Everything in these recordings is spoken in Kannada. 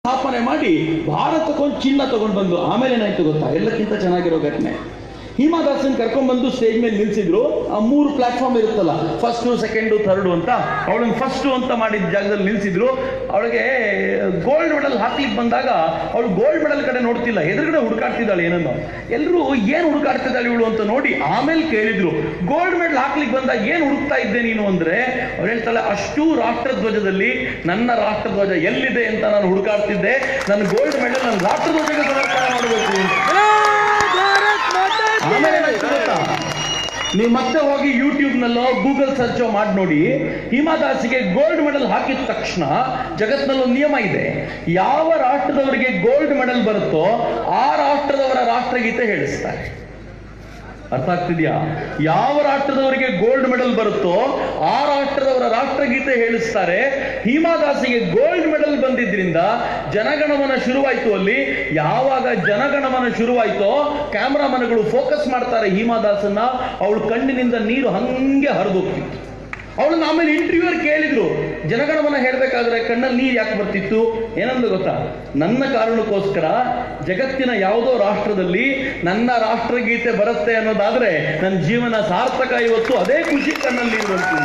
ಸ್ಥಾಪನೆ ಮಾಡಿ ಭಾರತಕ್ಕೊಂದು ಚಿನ್ನ ತಗೊಂಡು ಬಂದು ಆಮೇಲೆ ಏನಾಯ್ತು ಗೊತ್ತಾ ಎಲ್ಲಕ್ಕಿಂತ ಚೆನ್ನಾಗಿರೋ ಘಟನೆ ಹಿಮಾದಾಸನ್ ಕರ್ಕೊಂಡ್ಬಂದು ಸ್ಟೇಜ್ ಮೇಲೆ ನಿಲ್ಸಿದ್ರು ಆ ಮೂರು ಪ್ಲಾಟ್ಫಾರ್ಮ್ ಇರುತ್ತಲ್ಲ ಫಸ್ಟು ಸೆಕೆಂಡು ಥರ್ಡು ಅಂತ ಅವಳನ್ನ ಫಸ್ಟು ಅಂತ ಮಾಡಿದ ಜಾಗದಲ್ಲಿ ನಿಲ್ಸಿದ್ರು ಅವಳಿಗೆ ಗೋಲ್ಡ್ ಮೆಡಲ್ ಹಾಕ್ಲಿಕ್ಕೆ ಬಂದಾಗ ಅವಳು ಗೋಲ್ಡ್ ಮೆಡಲ್ ಕಡೆ ನೋಡ್ತಿಲ್ಲ ಎದುರುಗಡೆ ಹುಡುಕಾಡ್ತಿದ್ದಾಳೆ ಏನನ್ನು ಎಲ್ಲರೂ ಏನು ಹುಡುಕಾಡ್ತಿದ್ದಾಳೆ ಇವಳು ಅಂತ ನೋಡಿ ಆಮೇಲೆ ಕೇಳಿದ್ರು ಗೋಲ್ಡ್ ಮೆಡಲ್ ಹಾಕ್ಲಿಕ್ಕೆ ಬಂದಾಗ ಏನು ಹುಡುಕ್ತಾ ಇದ್ದೆ ನೀನು ಅಂದ್ರೆ ಅವ್ರು ಹೇಳ್ತಾಳೆ ಅಷ್ಟು ರಾಷ್ಟ್ರಧ್ವಜದಲ್ಲಿ ನನ್ನ ರಾಷ್ಟ್ರಧ್ವಜ ಎಲ್ಲಿದೆ ಅಂತ ನಾನು ಹುಡುಕಾಡ್ತಿದ್ದೆ ನನ್ನ ಗೋಲ್ಡ್ ಮೆಡಲ್ ನನ್ನ ರಾಷ್ಟ್ರಧ್ವಜಕ್ಕೆ ಸಮರ್ಪಣೆ ಮಾಡಬೇಕು ಅಂತ ಆಮೇಲೆ ಏನಾಯ್ತು ಗೊತ್ತಾ? ನೀವು ಮತ್ತೆ ಹೋಗಿ ಯೂಟ್ಯೂಬ್ ನಲ್ಲೋ ಗೂಗಲ್ ಸರ್ಚ್ ಮಾಡಿ ನೋಡಿ ಹಿಮಾದಾಸಿಗೆ ಗೋಲ್ಡ್ ಮೆಡಲ್ ಹಾಕಿದ ತಕ್ಷಣ ಜಗತ್ನಲ್ಲಿ ಒಂದು ನಿಯಮ ಇದೆ ಯಾವ ರಾಷ್ಟ್ರದವರಿಗೆ ಗೋಲ್ಡ್ ಮೆಡಲ್ ಬರುತ್ತೋ ಆ ರಾಷ್ಟ್ರದವರ ರಾಷ್ಟ್ರಗೀತೆ ಹೇಳಿಸ್ತಾರೆ ಅರ್ಥ ಆಗ್ತಿದ್ಯಾ ಯಾವ ರಾಷ್ಟ್ರದವರಿಗೆ ಗೋಲ್ಡ್ ಮೆಡಲ್ ಬರುತ್ತೋ ಆ ರಾಷ್ಟ್ರದವರ ರಾಷ್ಟ್ರಗೀತೆ ಹೇಳಿಸ್ತಾರೆ ಹಿಮಾದಾಸಿಗೆ ಗೋಲ್ಡ್ ಮೆಡಲ್ ಬಂದಿದ್ರಿಂದ ಜನಗಣಮನ ಶುರುವಾಯ್ತು ಅಲ್ಲಿ ಯಾವಾಗ ಜನಗಣಮನ ಶುರುವಾಯ್ತೋ ಕ್ಯಾಮ್ರಾಮನ್ಗಳು ಫೋಕಸ್ ಮಾಡ್ತಾರೆ ಹಿಮಾದಾಸನ್ನ ಅವಳು ಕಣ್ಣಿನಿಂದ ನೀರು ಹಂಗೆ ಹರಿದೋಗ್ತಿತ್ತು ಅವಳನ್ನ ಆಮೇಲೆ ಇಂಟರ್ವ್ಯೂರ್ ಕೇಳಿದ್ರು ಜನಗಣಮನ ಹೇಳ್ಬೇಕಾದ್ರೆ ಕಣ್ಣಲ್ಲಿ ನೀರು ಯಾಕೆ ಬರ್ತಿತ್ತು ಏನಂದ್ರೆ ಗೊತ್ತಾ ನನ್ನ ಕಾರಣಕ್ಕೋಸ್ಕರ ಜಗತ್ತಿನ ಯಾವುದೋ ರಾಷ್ಟ್ರದಲ್ಲಿ ನನ್ನ ರಾಷ್ಟ್ರಗೀತೆ ಬರುತ್ತೆ ಅನ್ನೋದಾದ್ರೆ ನನ್ನ ಜೀವನ ಸಾರ್ಥಕ ಇವತ್ತು ಅದೇ ಖುಷಿ ಕಣ್ಣಲ್ಲಿ ನೀರು ಬಂತು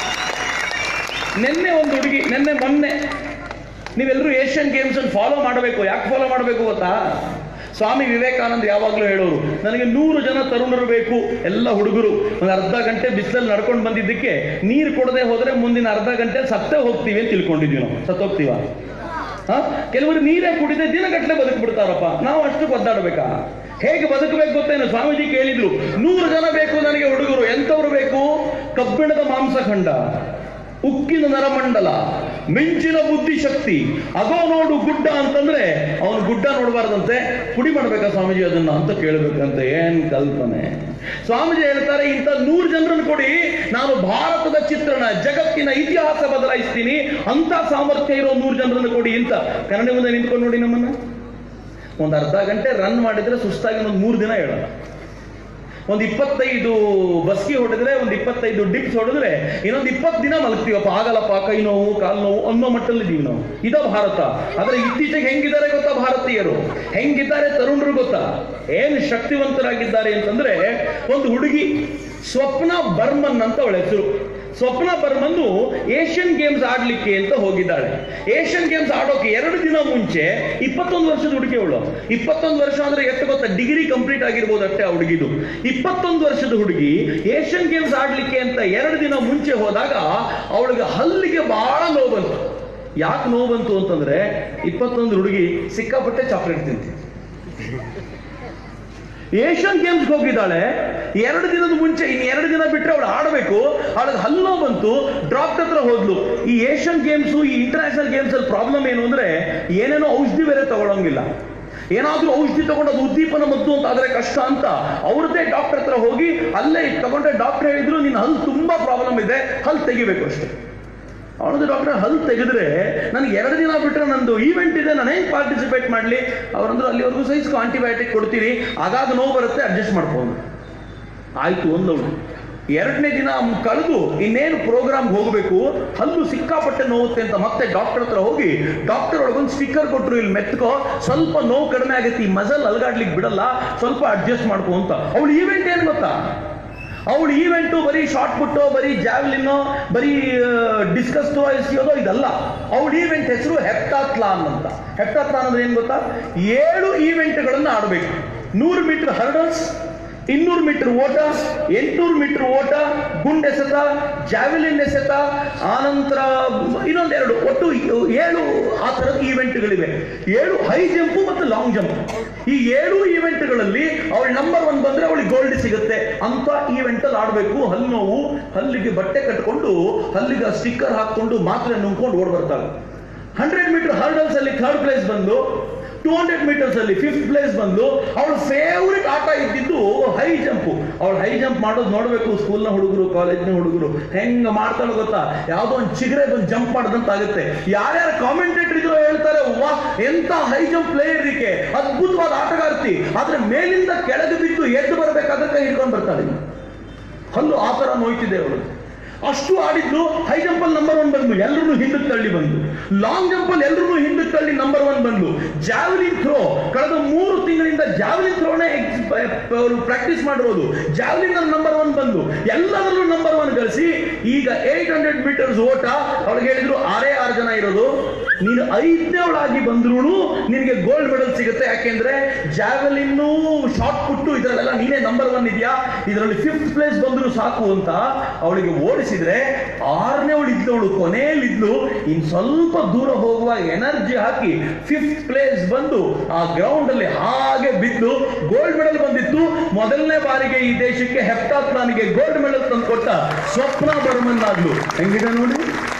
ನಿನ್ನೆ ಒಂದು ಹುಡುಗಿ ನಿನ್ನೆ ಮೊನ್ನೆ ನೀವೆಲ್ಲರೂ ಏಷ್ಯನ್ ಗೇಮ್ಸ್ ಅನ್ನು ಫಾಲೋ ಮಾಡಬೇಕು ಯಾಕೆ ಫಾಲೋ ಮಾಡಬೇಕು ಗೊತ್ತಾ ಸ್ವಾಮಿ ವಿವೇಕಾನಂದ ಯಾವಾಗಲೂ ಹೇಳೋರು ನನಗೆ ನೂರು ಜನ ತರುಣರು ಬೇಕು ಎಲ್ಲ ಹುಡುಗರು ಒಂದು ಅರ್ಧ ಗಂಟೆ ಬಿಸಿಲಲ್ಲಿ ನಡ್ಕೊಂಡು ಬಂದಿದ್ದಕ್ಕೆ ನೀರು ಕೊಡದೆ ಹೋದ್ರೆ ಮುಂದಿನ ಅರ್ಧ ಗಂಟೆ ಸತ್ತೇ ಹೋಗ್ತೀವಿ ಅಂತ ತಿಳ್ಕೊಂಡಿದ್ವಿ ನಾವು ಸತ್ತೋಗ್ತೀವ ಹಾ ಕೆಲವರು ನೀರೇ ಕುಡಿದೆ ದಿನಗಟ್ಟಲೆ ಬದುಕ್ಬಿಡ್ತಾರಪ್ಪ ನಾವು ಅಷ್ಟು ಒದ್ದಾಡಬೇಕಾ ಹೇಗೆ ಬದುಕಬೇಕು ಗೊತ್ತೇನು ಸ್ವಾಮೀಜಿ ಕೇಳಿದ್ರು ನೂರು ಜನ ಬೇಕು ನನಗೆ ಹುಡುಗರು ಎಂತವ್ರು ಬೇಕು ಕಬ್ಬಿಣದ ಮಾಂಸಖಂಡ ಉಕ್ಕಿನ ನರಮಂಡಲ ಮಿಂಚಿನ ಬುದ್ಧಿಶಕ್ತಿ ಅದೋ ನೋಡು ಗುಡ್ಡ ಅಂತಂದ್ರೆ ಅವನು ಗುಡ್ಡ ನೋಡಬಾರ್ದಂತೆ ಪುಡಿ ಮಾಡ್ಬೇಕಾ ಸ್ವಾಮೀಜಿ ಅದನ್ನ ಅಂತ ಕೇಳಬೇಕಂತೆ ಏನ್ ಕಲ್ಪನೆ ಸ್ವಾಮೀಜಿ ಹೇಳ್ತಾರೆ ಇಂಥ ನೂರು ಜನರನ್ನು ಕೊಡಿ ನಾನು ಭಾರತದ ಚಿತ್ರಣ ಜಗತ್ತಿನ ಇತಿಹಾಸ ಬದಲಾಯಿಸ್ತೀನಿ ಅಂತ ಸಾಮರ್ಥ್ಯ ಇರೋ ನೂರು ಜನರನ್ನು ಕೊಡಿ ಅಂತ ಕನ್ನಡ ಮುಂದೆ ನಿಂತ್ಕೊಂಡು ನೋಡಿ ನಮ್ಮನ್ನ ಒಂದು ಅರ್ಧ ಗಂಟೆ ರನ್ ಮಾಡಿದ್ರೆ ಸುಸ್ತಾಗಿ ಒಂದು ಮೂರು ದಿನ ಹೇಳಲ್ಲ ಒಂದು ಇಪ್ಪತ್ತೈದು ಬಸ್ಕಿ ಹೊಡೆದ್ರೆ ಒಂದು ಇಪ್ಪತ್ತೈದು ಡಿಪ್ಸ್ ಹೊಡೆದ್ರೆ ಇನ್ನೊಂದು ಇಪ್ಪತ್ತು ದಿನ ಮಲಗ್ತೀವಪ್ಪ ಆಗಲ್ಲಪ್ಪ ಕೈ ನೋವು ಕಾಲು ನೋವು ಅನ್ನೋ ಮಟ್ಟಲ್ಲಿದ್ದೀವಿ ನಾವು ಇದ ಭಾರತ ಆದ್ರೆ ಇತ್ತೀಚೆಗೆ ಹೆಂಗಿದ್ದಾರೆ ಗೊತ್ತಾ ಭಾರತೀಯರು ಹೆಂಗಿದ್ದಾರೆ ತರುಣರು ಗೊತ್ತಾ ಏನು ಶಕ್ತಿವಂತರಾಗಿದ್ದಾರೆ ಅಂತಂದ್ರೆ ಒಂದು ಹುಡುಗಿ ಸ್ವಪ್ನ ಬರ್ಮನ್ ಅಂತ ಅವಳ ಹೆಸರು ಸ್ವಪ್ನ ಬರ್ಮನ್ನು ಏಷ್ಯನ್ ಗೇಮ್ಸ್ ಆಡ್ಲಿಕ್ಕೆ ಅಂತ ಹೋಗಿದ್ದಾಳೆ ಏಷ್ಯನ್ ಗೇಮ್ಸ್ ಆಡೋಕೆ ಎರಡು ದಿನ ಮುಂಚೆ ಇಪ್ಪತ್ತೊಂದು ವರ್ಷದ ಹುಡುಗಿ ಅವಳು ಇಪ್ಪತ್ತೊಂದು ವರ್ಷ ಅಂದ್ರೆ ಎಷ್ಟು ಗೊತ್ತಾ ಡಿಗ್ರಿ ಕಂಪ್ಲೀಟ್ ಆಗಿರ್ಬೋದು ಅಷ್ಟೇ ಆ ಹುಡುಗಿದು ಇಪ್ಪತ್ತೊಂದು ವರ್ಷದ ಹುಡುಗಿ ಏಷ್ಯನ್ ಗೇಮ್ಸ್ ಆಡ್ಲಿಕ್ಕೆ ಅಂತ ಎರಡು ದಿನ ಮುಂಚೆ ಹೋದಾಗ ಅವಳಿಗೆ ಹಲ್ಲಿಗೆ ಬಹಳ ನೋವು ಬಂತು ಯಾಕೆ ನೋವು ಬಂತು ಅಂತಂದ್ರೆ ಇಪ್ಪತ್ತೊಂದು ಹುಡುಗಿ ಸಿಕ್ಕಾಪಟ್ಟೆ ಚಾಕ್ಲೇಟ್ ತಿಂತಿತ್ತು ಏಷ್ಯನ್ ಗೇಮ್ಸ್ ಹೋಗಿದ್ದಾಳೆ ಎರಡು ದಿನದ ಮುಂಚೆ ಇನ್ನು ಎರಡು ದಿನ ಬಿಟ್ಟರೆ ಅವಳು ಆಡಬೇಕು ಅವಳಿಗೆ ಹಲ್ಲೋ ಬಂತು ಡಾಕ್ಟರ್ ಹತ್ರ ಹೋದ್ಲು ಈ ಏಷ್ಯನ್ ಗೇಮ್ಸ್ ಈ ಇಂಟರ್ನ್ಯಾಷನಲ್ ಗೇಮ್ಸ್ ಅಲ್ಲಿ ಪ್ರಾಬ್ಲಮ್ ಏನು ಅಂದ್ರೆ ಏನೇನೋ ಔಷಧಿ ಬೇರೆ ತಗೊಳಂಗಿಲ್ಲ ಏನಾದ್ರೂ ಔಷಧಿ ತಗೊಂಡು ಅದು ಉದ್ದೀಪನ ಮದ್ದು ಅಂತ ಆದ್ರೆ ಕಷ್ಟ ಅಂತ ಅವ್ರದ್ದೇ ಡಾಕ್ಟರ್ ಹತ್ರ ಹೋಗಿ ಅಲ್ಲೇ ತಗೊಂಡ್ರೆ ಡಾಕ್ಟರ್ ಹೇಳಿದ್ರು ನಿನ್ನ ಹಲ್ಲು ತುಂಬಾ ಪ್ರಾಬ್ಲಮ್ ಇದೆ ಹಲ್ಲು ತೆಗಿಬೇಕು ಅಷ್ಟೇ ಅವನದು ಡಾಕ್ಟರ್ ಹಲ್ಲು ತೆಗೆದ್ರೆ ನನಗೆ ಎರಡು ದಿನ ಬಿಟ್ಟರೆ ನಂದು ಈವೆಂಟ್ ಇದೆ ನಾನು ಹೆಂಗೆ ಪಾರ್ಟಿಸಿಪೇಟ್ ಮಾಡಲಿ ಅವರಂದ್ರು ಅಲ್ಲಿವರೆಗೂ ಸೈಜ್ಗೂ ಆಂಟಿಬಯೋಟಿಕ್ ಕೊಡ್ತೀರಿ ಆಗಾಗ ನೋವು ಬರುತ್ತೆ ಅಡ್ಜಸ್ಟ್ ಮಾಡ್ಕೊಂಡು ಆಯ್ತು ಒಂದವಳು ಎರಡನೇ ದಿನ ಕಳೆದು ಇನ್ನೇನು ಪ್ರೋಗ್ರಾಮ್ ಹೋಗಬೇಕು ಹಲ್ಲು ಸಿಕ್ಕಾಪಟ್ಟೆ ನೋವುತ್ತೆ ಅಂತ ಮತ್ತೆ ಡಾಕ್ಟರ್ ಹತ್ರ ಹೋಗಿ ಡಾಕ್ಟರ್ ಒಳಗೊಂದು ಸ್ಟಿಕ್ಕರ್ ಕೊಟ್ಟರು ಇಲ್ಲಿ ಮೆತ್ಕೋ ಸ್ವಲ್ಪ ನೋವು ಕಡಿಮೆ ಆಗುತ್ತೆ ಈ ಮಜಲ್ ಅಲ್ಗಾಡ್ಲಿಕ್ಕೆ ಬಿಡಲ್ಲ ಸ್ವಲ್ಪ ಅಡ್ಜಸ್ಟ್ ಮಾಡ್ಕೊ ಅಂತ ಅವಳು ಈವೆಂಟ್ ಏನು ಗೊತ್ತಾ ಅವಳು ಈವೆಂಟು ಬರೀ ಶಾರ್ಟ್ ಪುಟ್ಟು ಬರೀ ಜಾವ್ಲಿನ್ನು ಬರೀ ಡಿಸ್ಕಸ್ ಥ್ರೋ ಎಸೆಯೋದು ಇದಲ್ಲ ಅವಳ ಈವೆಂಟ್ ಹೆಸರು ಹೆಪ್ಟಾತ್ಲಾನ್ ಅಂತ ಹೆಪ್ಟಾತ್ಲಾನ್ ಅಂದ್ರೆ ಏನು ಗೊತ್ತಾ ಏಳು ಈವೆಂಟ್ಗಳನ್ನು ಆಡಬೇಕು ನೂರು ಮೀಟರ್ ಹರ್ಡಲ್ಸ್ ಇನ್ನೂರು ಮೀಟರ್ ಓಟ ಎಂಟುನೂರು ಮೀಟರ್ ಓಟ ಗುಂಡೆಸೆತ ಜಾವೆಲಿನ್ ಎಸೆತ ಆನಂತರ ಇನ್ನೊಂದೆರಡು ಒಟ್ಟು ಏಳು ಆ ಥರದ ಈವೆಂಟ್ಗಳಿವೆ ಏಳು ಹೈ ಜಂಪು ಮತ್ತು ಲಾಂಗ್ ಜಂಪ್ ಈ ಏಳು ಈವೆಂಟ್ಗಳಲ್ಲಿ ಅವಳು ನಂಬರ್ ಒನ್ ಬಂದ್ರೆ ಅವಳಿಗೆ ಗೋಲ್ಡ್ ಸಿಗುತ್ತೆ ಅಂತ ಈವೆಂಟ್ ಅಲ್ಲಿ ಆಡಬೇಕು ಹಲ್ಲು ನೋವು ಹಲ್ಲಿಗೆ ಬಟ್ಟೆ ಕಟ್ಕೊಂಡು ಹಲ್ಲಿಗೆ ಸ್ಟಿಕ್ಕರ್ ಹಾಕೊಂಡು ಮಾತ್ರೆ ನುಂಗ್ಕೊಂಡು ಓಡ್ ಬರ್ತಾಳೆ ಹಂಡ್ರೆಡ್ ಮೀಟರ್ ಹರ್ಡಲ್ಸ್ ಅಲ್ಲಿ ಥರ್ಡ್ ಪ್ಲೇಸ್ ಬಂದು ಟೂ ಹಂಡ್ರೆಡ್ ಮೀಟರ್ಸ್ ಅಲ್ಲಿ ಫಿಫ್ತ್ ಪ್ಲೇಸ್ ಬಂದು ಅವಳ ಫೇವ್ರೆಟ್ ಆಟ ಇದ್ದಿದ್ದು ಹೈ ಜಂಪ್ ಅವಳು ಹೈ ಜಂಪ್ ಮಾಡೋದು ನೋಡಬೇಕು ಸ್ಕೂಲ್ನ ಹುಡುಗರು ಕಾಲೇಜ್ನ ಹುಡುಗರು ಹೆಂಗ ಮಾಡ್ತಾಳೆ ಗೊತ್ತಾ ಯಾವುದೋ ಒಂದು ಚಿಗರೆ ಒಂದು ಜಂಪ್ ಮಾಡಿದಂತ ಆಗುತ್ತೆ ಯಾರ್ಯಾರು ಕಾಮೆಂಟೇಟರ್ ಇದ್ರು ಹೇಳ್ತಾರೆ ವಾ ಎಂತ ಹೈ ಜಂಪ್ ಪ್ಲೇಯರ್ ಈಕೆ ಅದ್ಭುತವಾದ ಆಟಗಾರ್ತಿ ಆದ್ರೆ ಮೇಲಿಂದ ಕೆಳಗೆ ಬಿದ್ದು ಎದ್ದು ಬರ್ಬೇಕಾದ್ರೆ ಕೈ ಹಿಡ್ಕೊಂಡು ಬರ್ತಾಳೆ ಹಲ್ಲು ಆ ಥರ ನೋಯ್ತಿದೆ ಅವಳು ಅಷ್ಟು ಆಡಿದ್ದು ಹೈ ಜಂಪ್ ಅಲ್ಲಿ ನಂಬರ್ ಒನ್ ಬಂದು ಎಲ್ಲರೂ ಹಿಂದಕ್ಕೆ ತಳ್ಳಿ ಬಂದು ಲಾಂಗ್ ಜಂಪ್ ಅಲ್ಲಿ ಎಲ್ಲರೂ ಹಿಂದಕ್ಕೆ ತಳ್ಳಿ ನಂಬರ್ ಒನ್ ಬಂದು ಜಾವ್ಲಿನ್ ಥ್ರೋ ಕಳೆದ ಮೂರು ತಿಂಗಳಿಂದ ಜಾವ್ಲಿನ್ ಥ್ರೋನೇ ಪ್ರಾಕ್ಟೀಸ್ ಮಾಡಿರೋದು ಜಾವ್ಲಿನ್ ಅಲ್ಲಿ ನಂಬರ್ ಒನ್ ಬಂದು ಎಲ್ಲದರಲ್ಲೂ ನಂಬರ್ ಒನ್ ಗಳಿಸಿ ಈಗ ಏಟ್ ಹಂಡ್ರೆಡ್ ಮೀಟರ್ಸ್ ಓಟ ಅವ್ರಿಗೆ ಹೇಳಿದ್ರು ಆರೇ ಆರು ಜನ ಇರೋದು ನೀನು ಐದನೇವಳಾಗಿ ಬಂದ್ರು ನಿನಗೆ ಗೋಲ್ಡ್ ಮೆಡಲ್ ಸಿಗುತ್ತೆ ಯಾಕೆಂದ್ರೆ ಜಾವೆಲಿನ್ನು ಶಾರ್ಟ್ ಪುಟ್ಟು ಇದರಲ್ಲೆಲ್ಲ ನೀನೇ ನಂಬರ್ ಒನ್ ಇದೆಯಾ ಇದರಲ್ಲಿ ಫಿಫ್ತ್ ಪ್ಲೇಸ್ ಬಂದ್ರು ಸಾಕು ಅಂತ ಅವಳಿಗೆ ಓಡಿಸಿದ್ರೆ ಆರನೇ ಅವಳು ಇದ್ದವಳು ಕೊನೆಯಲ್ಲಿದ್ಲು ಇನ್ ಸ್ವಲ್ಪ ದೂರ ಹೋಗುವಾಗ ಎನರ್ಜಿ ಹಾಕಿ ಫಿಫ್ತ್ ಪ್ಲೇಸ್ ಬಂದು ಆ ಗ್ರೌಂಡ್ ಅಲ್ಲಿ ಹಾಗೆ ಬಿದ್ದು ಗೋಲ್ಡ್ ಮೆಡಲ್ ಬಂದಿತ್ತು ಮೊದಲನೇ ಬಾರಿಗೆ ಈ ದೇಶಕ್ಕೆ ಹೆಪ್ಟಾಥ್ಲಾನ್ಗೆ ಗೋಲ್ಡ್ ಮೆಡಲ್ ತಂದು ಕೊಟ್ಟ ಸ್ವಪ್ನ ಬರ್ಮನ್ ಆಗ್ಲು ಹೆಂಗಿದೆ ನೋಡಿ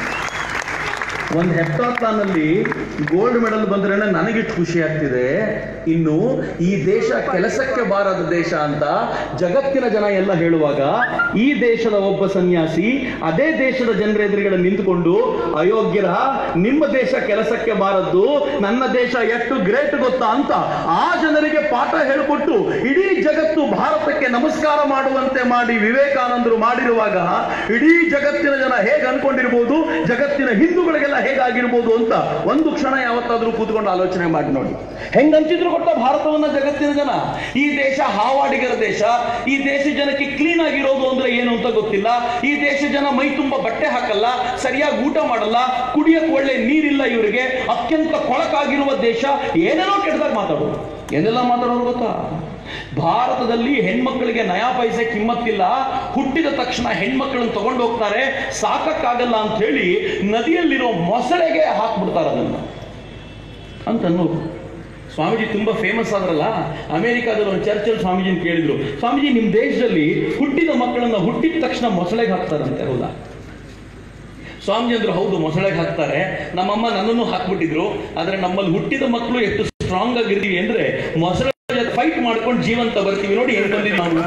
ಒಂದು ಹೆಪ್ಟಾಥಾನ್ ಅಲ್ಲಿ ಗೋಲ್ಡ್ ಮೆಡಲ್ ಬಂದ್ರೆ ನನಗಿಟ್ಟು ಖುಷಿ ಆಗ್ತಿದೆ ಇನ್ನು ಈ ದೇಶ ಕೆಲಸಕ್ಕೆ ಬಾರದ ದೇಶ ಅಂತ ಜಗತ್ತಿನ ಜನ ಎಲ್ಲ ಹೇಳುವಾಗ ಈ ದೇಶದ ಒಬ್ಬ ಸನ್ಯಾಸಿ ಅದೇ ದೇಶದ ಜನರ ಎದುರುಗಡೆ ನಿಂತುಕೊಂಡು ಅಯೋಗ್ಯರ ನಿಮ್ಮ ದೇಶ ಕೆಲಸಕ್ಕೆ ಬಾರದ್ದು ನನ್ನ ದೇಶ ಎಷ್ಟು ಗ್ರೇಟ್ ಗೊತ್ತಾ ಅಂತ ಆ ಜನರಿಗೆ ಪಾಠ ಹೇಳಿಕೊಟ್ಟು ಇಡೀ ಜಗತ್ತು ಭಾರತಕ್ಕೆ ನಮಸ್ಕಾರ ಮಾಡುವಂತೆ ಮಾಡಿ ವಿವೇಕಾನಂದರು ಮಾಡಿರುವಾಗ ಇಡೀ ಜಗತ್ತಿನ ಜನ ಹೇಗೆ ಅನ್ಕೊಂಡಿರ್ಬೋದು ಜಗತ್ತಿನ ಹಿಂದೂಗಳಿಗೆಲ್ಲ ಹೇಗಾಗಿರ್ಬೋದು ಅಂತ ಒಂದು ಕ್ಷಣ ಯಾವತ್ತಾದ್ರೂ ಕೂತ್ಕೊಂಡು ಆಲೋಚನೆ ಮಾಡಿ ನೋಡಿ ಹೆಂಗಂತಿದ್ರು ಕೊಟ್ಟ ಭಾರತವನ್ನ ಜಗತ್ತಿನ ಜನ ಈ ದೇಶ ಹಾವಾಡಿಗರ ದೇಶ ಈ ದೇಶ ಜನಕ್ಕೆ ಕ್ಲೀನ್ ಆಗಿರೋದು ಅಂದ್ರೆ ಏನು ಅಂತ ಗೊತ್ತಿಲ್ಲ ಈ ದೇಶ ಜನ ಮೈ ತುಂಬ ಬಟ್ಟೆ ಹಾಕಲ್ಲ ಸರಿಯಾಗಿ ಊಟ ಮಾಡಲ್ಲ ಕುಡಿಯಕ್ಕೆ ಒಳ್ಳೆ ನೀರಿಲ್ಲ ಇವರಿಗೆ ಅತ್ಯಂತ ಕೊಳಕಾಗಿರುವ ದೇಶ ಏನೇನೋ ಕೆಟ್ಟದಾಗ ಮಾತಾಡೋದು ಏನೆಲ್ಲ ಮಾತಾಡೋರು ಗೊತ್ತಾ ಭಾರತದಲ್ಲಿ ಹೆಣ್ಮಕ್ಳಿಗೆ ನಯಾ ಪೈಸೆ ಕಿಮ್ಮತ್ತಿಲ್ಲ ಹುಟ್ಟಿದ ತಕ್ಷಣ ಹೆಣ್ಮಕ್ಳನ್ನ ತಗೊಂಡು ಹೋಗ್ತಾರೆ ಸಾಕಕ್ಕಾಗಲ್ಲ ಅಂತ ಹೇಳಿ ನದಿಯಲ್ಲಿರೋ ಮೊಸಳೆಗೆ ಹಾಕ್ಬಿಡ್ತಾರೆ ಅದನ್ನ ಅಂತ ಅನ್ನೋದು ಸ್ವಾಮೀಜಿ ತುಂಬಾ ಫೇಮಸ್ ಆದ್ರಲ್ಲ ಅಮೆರಿಕಾದಲ್ಲಿ ಒಂದು ಚರ್ಚಲ್ಲಿ ಸ್ವಾಮೀಜಿನ ಕೇಳಿದ್ರು ಸ್ವಾಮೀಜಿ ನಿಮ್ಮ ದೇಶದಲ್ಲಿ ಹುಟ್ಟಿದ ಮಕ್ಕಳನ್ನ ಹುಟ್ಟಿದ ತಕ್ಷಣ ಮೊಸಳೆಗೆ ಹಾಕ್ತಾರಂತೆ ಹೌದಾ ಸ್ವಾಮೀಜಿ ಅಂದ್ರು ಹೌದು ಮೊಸಳೆಗೆ ಹಾಕ್ತಾರೆ ನಮ್ಮಮ್ಮ ನನ್ನನ್ನು ಹಾಕ್ಬಿಟ್ಟಿದ್ರು ಆದ್ರೆ ನಮ್ಮಲ್ಲಿ ಹುಟ್ಟಿದ ಮಕ್ಕಳು ಎಷ್ಟು ಸ್ಟ್ರಾಂಗ್ ಆಗಿರ್ತೀವಿ ಅಂದ್ರೆ ಮೊಸಳೆ ಫೈಟ್ ಮಾಡ್ಕೊಂಡು ಜೀವಂತ ಬರ್ತೀವಿ ನೋಡಿ ಹೆಂಗ್ ಬಂದಿದ್ದು ನಾವು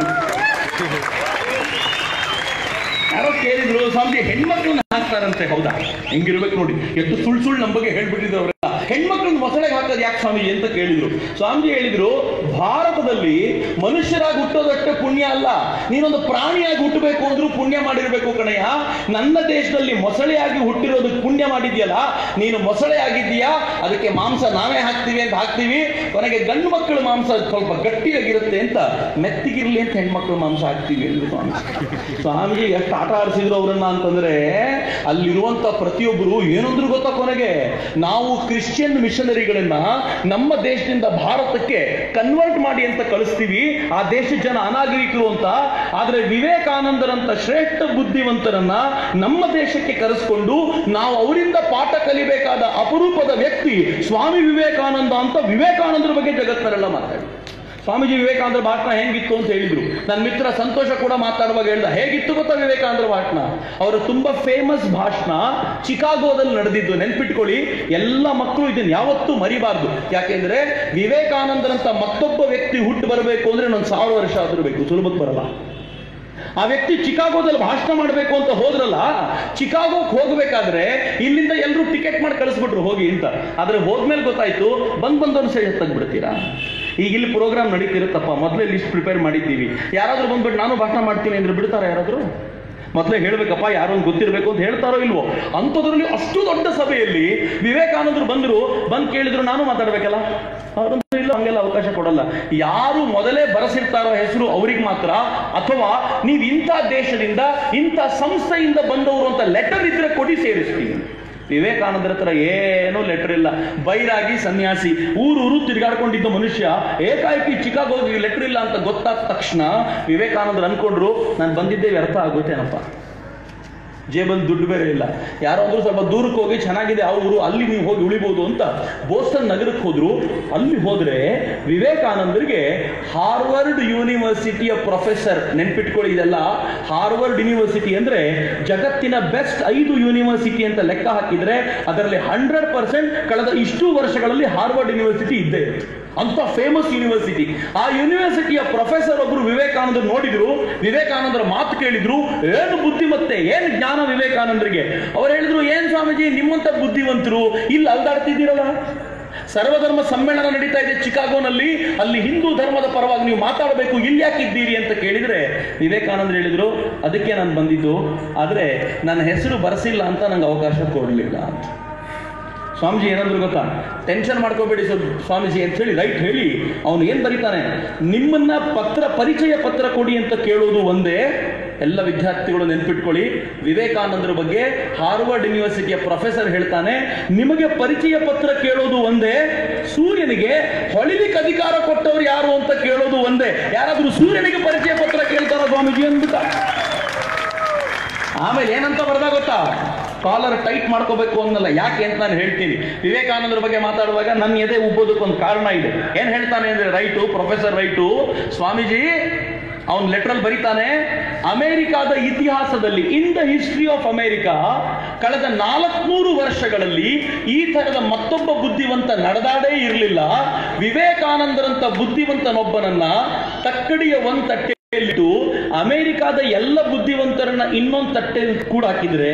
ಯಾರೋ ಕೇಳಿದ್ರು ಸ್ವಾಮೀಜಿ ಹೆಣ್ಮಕ್ಳನ್ನ ಹಾಕ್ತಾರಂತೆ ಹೌದಾ ಹೆಂಗಿರ್ಬೇಕು ನೋಡಿ ಎಷ್ಟು ಸುಳ್ಳು ಸುಳ್ಳು ನಮ್ಮ ಬಗ್ಗೆ ಹೇಳ್ಬಿಟ್ಟಿದ್ರು ಅವರೆಲ್ಲ ಹೆಣ್ಮಕ್ಳನ್ನ ಮೊಸಳೆಗೆ ಹಾಕೋದು ಯಾಕೆ ಸ್ವಾಮೀಜಿ ಅಂತ ಕೇಳಿದ್ರು ಸ್ವಾಮೀಜಿ ಹೇಳಿದ್ರು ಭಾರತದಲ್ಲಿ ಮನುಷ್ಯರಾಗಿ ಹುಟ್ಟೋದಷ್ಟೇ ಪುಣ್ಯ ಅಲ್ಲ ನೀನೊಂದು ಪ್ರಾಣಿಯಾಗಿ ಹುಟ್ಟಬೇಕು ಅಂದ್ರೂ ಪುಣ್ಯ ಮಾಡಿರ್ಬೇಕು ಕಣಯ್ಯ ನನ್ನ ದೇಶದಲ್ಲಿ ಮೊಸಳೆಯಾಗಿ ಹುಟ್ಟಿರೋದಕ್ಕೆ ಪುಣ್ಯ ಮಾಡಿದ್ಯಲ್ಲ ನೀನು ಮೊಸಳೆ ಆಗಿದ್ದೀಯಾ ಅದಕ್ಕೆ ಮಾಂಸ ನಾವೇ ಹಾಕ್ತೀವಿ ಅಂತ ಹಾಕ್ತೀವಿ ಕೊನೆಗೆ ಗಂಡು ಮಕ್ಕಳ ಮಾಂಸ ಸ್ವಲ್ಪ ಗಟ್ಟಿಯಾಗಿರುತ್ತೆ ಅಂತ ಮೆತ್ತಿಗಿರ್ಲಿ ಅಂತ ಹೆಣ್ಮಕ್ಳು ಮಾಂಸ ಹಾಕ್ತೀವಿ ಅಂದ್ರು ಸ್ವಾಮಿ ಸ್ವಾಮೀಜಿ ಎಷ್ಟು ಆಟ ಆಡಿಸಿದ್ರು ಅವರನ್ನ ಅಂತಂದ್ರೆ ಅಲ್ಲಿರುವಂತ ಪ್ರತಿಯೊಬ್ಬರು ಏನಂದ್ರು ಗೊತ್ತಾ ಕೊನೆಗೆ ನಾವು ಕ್ರಿಶ್ಚಿಯನ್ ಮಿಷನರಿಗಳನ್ನ ನಮ್ಮ ದೇಶದಿಂದ ಭಾರತಕ್ಕೆ ಕನ್ವರ್ಟ್ ಮಾಡಿ ಅಂತ ಕಳಿಸ್ತೀವಿ ಆ ದೇಶದ ಜನ ಅನಾಗರಿಕರು ಅಂತ ಆದ್ರೆ ವಿವೇಕಾನಂದರಂತ ಶ್ರೇಷ್ಠ ಬುದ್ಧಿವಂತರನ್ನ ನಮ್ಮ ದೇಶಕ್ಕೆ ಕರೆಸ್ಕೊಂಡು ನಾವು ಅವರಿಂದ ಪಾಠ ಕಲಿಬೇಕಾದ ಅಪರೂಪದ ವ್ಯಕ್ತಿ ಸ್ವಾಮಿ ವಿವೇಕಾನಂದ ಅಂತ ವಿವೇಕಾನಂದರ ಬಗ್ಗೆ ಜಗತ್ತರೆಲ್ಲ ಮಾತಾಡಿ ಸ್ವಾಮೀಜಿ ವಿವೇಕಾನಂದರ ಭಾಷಣ ಹೆಂಗಿತ್ತು ಅಂತ ಹೇಳಿದ್ರು ನನ್ನ ಮಿತ್ರ ಸಂತೋಷ ಕೂಡ ಮಾತಾಡುವಾಗ ಹೇಳ್ದ ಹೇಗಿತ್ತು ಗೊತ್ತಾ ವಿವೇಕಾನಂದರ ಭಾಷಣ ಅವರ ತುಂಬಾ ಫೇಮಸ್ ಭಾಷಣ ಚಿಕಾಗೋದಲ್ಲಿ ನಡೆದಿದ್ದು ನೆನ್ಪಿಟ್ಕೊಳ್ಳಿ ಎಲ್ಲ ಮಕ್ಕಳು ಇದನ್ನ ಯಾವತ್ತೂ ಮರಿಬಾರ್ದು ಯಾಕೆಂದ್ರೆ ವಿವೇಕಾನಂದರಂತ ಮತ್ತೊಬ್ಬ ವ್ಯಕ್ತಿ ಹುಟ್ಟು ಬರಬೇಕು ಅಂದ್ರೆ ಇನ್ನೊಂದು ಸಾವಿರ ವರ್ಷ ಆದ್ರೂ ಬೇಕು ಸುಲಭಕ್ಕೆ ಬರಲ್ಲ ಆ ವ್ಯಕ್ತಿ ಚಿಕಾಗೋದಲ್ಲಿ ಭಾಷಣ ಮಾಡಬೇಕು ಅಂತ ಹೋದ್ರಲ್ಲ ಚಿಕಾಗೋಗೆ ಹೋಗ್ಬೇಕಾದ್ರೆ ಇಲ್ಲಿಂದ ಎಲ್ಲರೂ ಟಿಕೆಟ್ ಮಾಡಿ ಕಳಿಸ್ಬಿಟ್ರು ಹೋಗಿ ಅಂತ ಆದ್ರೆ ಹೋದ್ಮೇಲೆ ಗೊತ್ತಾಯ್ತು ಬಂದ್ ಬಂದವ್ರು ಸರಿ ತೆಗ್ಬಿಡ್ತೀರಾ ಈಗ ಇಲ್ಲಿ ಪ್ರೋಗ್ರಾಮ್ ನಡೀತಿರುತ್ತಪ್ಪ ಮೊದಲೇ ಲಿಸ್ಟ್ ಪ್ರಿಪೇರ್ ಮಾಡಿದ್ದೀವಿ ಯಾರಾದ್ರೂ ಬಂದ್ಬಿಟ್ಟು ನಾನು ಭಾಷಣ ಮಾಡ್ತೀನಿ ಅಂದ್ರೆ ಬಿಡ್ತಾರ ಯಾರಾದ್ರೂ ಮೊದಲೇ ಹೇಳ್ಬೇಕಪ್ಪ ಯಾರೋ ಒಂದು ಗೊತ್ತಿರಬೇಕು ಅಂತ ಹೇಳ್ತಾರೋ ಇಲ್ವೋ ಅಂಥದ್ರಲ್ಲಿ ಅಷ್ಟು ದೊಡ್ಡ ಸಭೆಯಲ್ಲಿ ವಿವೇಕಾನಂದರು ಬಂದ್ರು ಬಂದು ಕೇಳಿದ್ರು ನಾನು ಮಾತಾಡ್ಬೇಕಲ್ಲ ಅವ್ರಂದ್ರು ಇಲ್ಲ ಹಂಗೆಲ್ಲ ಅವಕಾಶ ಕೊಡಲ್ಲ ಯಾರು ಮೊದಲೇ ಬರೆಸಿರ್ತಾರೋ ಹೆಸರು ಅವ್ರಿಗೆ ಮಾತ್ರ ಅಥವಾ ನೀವು ಇಂಥ ದೇಶದಿಂದ ಇಂಥ ಸಂಸ್ಥೆಯಿಂದ ಬಂದವರು ಅಂತ ಲೆಟರ್ ಇದ್ರೆ ಕೊಡಿ ಸೇರಿಸ್ತೀನಿ ವಿವೇಕಾನಂದರ ಹತ್ರ ಏನೂ ಲೆಟರ್ ಇಲ್ಲ ಬೈರಾಗಿ ಸನ್ಯಾಸಿ ಊರೂರು ತಿರುಗಾಡ್ಕೊಂಡಿದ್ದ ಮನುಷ್ಯ ಏಕಾಏಕಿ ಚಿಕಾಗೋಗಿ ಲೆಟರ್ ಇಲ್ಲ ಅಂತ ಗೊತ್ತಾದ ತಕ್ಷಣ ವಿವೇಕಾನಂದರು ಅನ್ಕೊಂಡ್ರು ನಾನು ಬಂದಿದ್ದೇ ವ್ಯರ್ಥ ಆಗುತ್ತೇನಪ್ಪ ಜೇಬಲ್ಲಿ ದುಡ್ಡು ಬೇರೆ ಇಲ್ಲ ಯಾರಾದ್ರೂ ಸ್ವಲ್ಪ ದೂರಕ್ಕೆ ಹೋಗಿ ಚೆನ್ನಾಗಿದೆ ಆ ಊರು ಅಲ್ಲಿ ನೀವು ಹೋಗಿ ಉಳಿಬೋದು ಅಂತ ಬೋಸ್ಟನ್ ನಗರಕ್ಕೆ ಹೋದ್ರು ಅಲ್ಲಿ ಹೋದ್ರೆ ವಿವೇಕಾನಂದರಿಗೆ ಹಾರ್ವರ್ಡ್ ಯೂನಿವರ್ಸಿಟಿಯ ಪ್ರೊಫೆಸರ್ ನೆನ್ಪಿಟ್ಕೊಳ್ಳಿ ಇದೆಲ್ಲ ಹಾರ್ವರ್ಡ್ ಯೂನಿವರ್ಸಿಟಿ ಅಂದ್ರೆ ಜಗತ್ತಿನ ಬೆಸ್ಟ್ ಐದು ಯೂನಿವರ್ಸಿಟಿ ಅಂತ ಲೆಕ್ಕ ಹಾಕಿದ್ರೆ ಅದರಲ್ಲಿ ಹಂಡ್ರೆಡ್ ಪರ್ಸೆಂಟ್ ಕಳೆದ ಇಷ್ಟು ವರ್ಷಗಳಲ್ಲಿ ಹಾರ್ವರ್ಡ್ ಯೂನಿವರ್ಸಿಟಿ ಇದ್ದೇ ಇದೆ. ಅಂತ ಫೇಮಸ್ ಯೂನಿವರ್ಸಿಟಿ ಆ ಯೂನಿವರ್ಸಿಟಿಯ ಪ್ರೊಫೆಸರ್ ಒಬ್ರು ವಿವೇಕಾನಂದರು ನೋಡಿದ್ರು ವಿವೇಕಾನಂದರ ಮಾತು ಕೇಳಿದ್ರು ಏನು ಬುದ್ಧಿಮತ್ತೆ ಏನು ಜ್ಞಾನ ವಿವೇಕಾನಂದರಿಗೆ ಅವ್ರು ಹೇಳಿದ್ರು ಏನ್ ಸ್ವಾಮೀಜಿ ನಿಮ್ಮಂತ ಬುದ್ಧಿವಂತರು ಇಲ್ಲಿ ಅಲ್ದಾಡ್ತಿದ್ದೀರಲ್ಲ ಸರ್ವಧರ್ಮ ಸಮ್ಮೇಳನ ನಡೀತಾ ಇದೆ ಚಿಕಾಗೋನಲ್ಲಿ ಅಲ್ಲಿ ಹಿಂದೂ ಧರ್ಮದ ಪರವಾಗಿ ನೀವು ಮಾತಾಡಬೇಕು ಇಲ್ಲಿ ಯಾಕಿದ್ದೀರಿ ಅಂತ ಕೇಳಿದ್ರೆ ವಿವೇಕಾನಂದ ಹೇಳಿದ್ರು ಅದಕ್ಕೆ ನಾನು ಬಂದಿದ್ದು ಆದ್ರೆ ನನ್ನ ಹೆಸರು ಬರೆಸಿಲ್ಲ ಅಂತ ನಂಗೆ ಅವಕಾಶ ಕೊಡಲಿಲ್ಲ ಅಂತ ಸ್ವಾಮೀಜಿ ಏನಂದ್ರು ಗೊತ್ತಾ ಟೆನ್ಷನ್ ಮಾಡ್ಕೋಬೇಡಿ ಸ್ವಲ್ಪ ಸ್ವಾಮೀಜಿ ಅಂತ ಹೇಳಿ ರೈಟ್ ಹೇಳಿ ಅವನು ಏನ್ ಬರೀತಾನೆ ನಿಮ್ಮನ್ನ ಪತ್ರ ಪರಿಚಯ ಪತ್ರ ಕೊಡಿ ಅಂತ ಕೇಳೋದು ಒಂದೇ ಎಲ್ಲ ವಿದ್ಯಾರ್ಥಿಗಳು ನೆನ್ಪಿಟ್ಕೊಳ್ಳಿ ವಿವೇಕಾನಂದರ ಬಗ್ಗೆ ಹಾರ್ವರ್ಡ್ ಯೂನಿವರ್ಸಿಟಿಯ ಪ್ರೊಫೆಸರ್ ಹೇಳ್ತಾನೆ ನಿಮಗೆ ಪರಿಚಯ ಪತ್ರ ಕೇಳೋದು ಒಂದೇ ಸೂರ್ಯನಿಗೆ ಹೊಳಿಲಿಕ್ಕೆ ಅಧಿಕಾರ ಕೊಟ್ಟವರು ಯಾರು ಅಂತ ಕೇಳೋದು ಒಂದೇ ಯಾರಾದ್ರೂ ಸೂರ್ಯನಿಗೆ ಪರಿಚಯ ಪತ್ರ ಕೇಳ್ತಾರ ಸ್ವಾಮೀಜಿ ಅಂದ್ಬಿಟ್ಟ ಆಮೇಲೆ ಏನಂತ ಬರ್ದ ಗೊತ್ತಾ ಕಾಲರ್ ಟೈಟ್ ಮಾಡ್ಕೋಬೇಕು ಅನ್ನಲ್ಲ ಯಾಕೆ ಅಂತ ನಾನು ಹೇಳ್ತೀನಿ ವಿವೇಕಾನಂದರ ಬಗ್ಗೆ ಮಾತಾಡುವಾಗ ನನ್ನ ಎದೆ ಉಬ್ಬೋದಕ್ಕೆ ಒಂದು ಕಾರಣ ಇದೆ ಏನ್ ಹೇಳ್ತಾನೆ ಅಂದ್ರೆ ರೈಟು ಪ್ರೊಫೆಸರ್ ರೈಟು ಸ್ವಾಮೀಜಿ ಅವನ್ ಲೆಟರ್ ಬರೀತಾನೆ ಅಮೆರಿಕಾದ ಇತಿಹಾಸದಲ್ಲಿ in the history of America ಕಳೆದ ನಾಲ್ಕುನೂರು ವರ್ಷಗಳಲ್ಲಿ ಈ ತರದ ಮತ್ತೊಬ್ಬ ಬುದ್ಧಿವಂತ ನಡೆದಾಡೇ ಇರಲಿಲ್ಲ ವಿವೇಕಾನಂದರಂತ ಬುದ್ಧಿವಂತನೊಬ್ಬನನ್ನ ತಕ್ಕಡಿಯ ಒಂದ್ ತಟ್ಟೆಯಲ್ಲಿಟ್ಟು ಅಮೆರಿಕಾದ ಎಲ್ಲ ಬುದ್ಧಿವಂತರನ್ನ ಇನ್ನೊಂದು ತಟ್ಟೆ ಕೂಡ ಹಾಕಿದ್ರೆ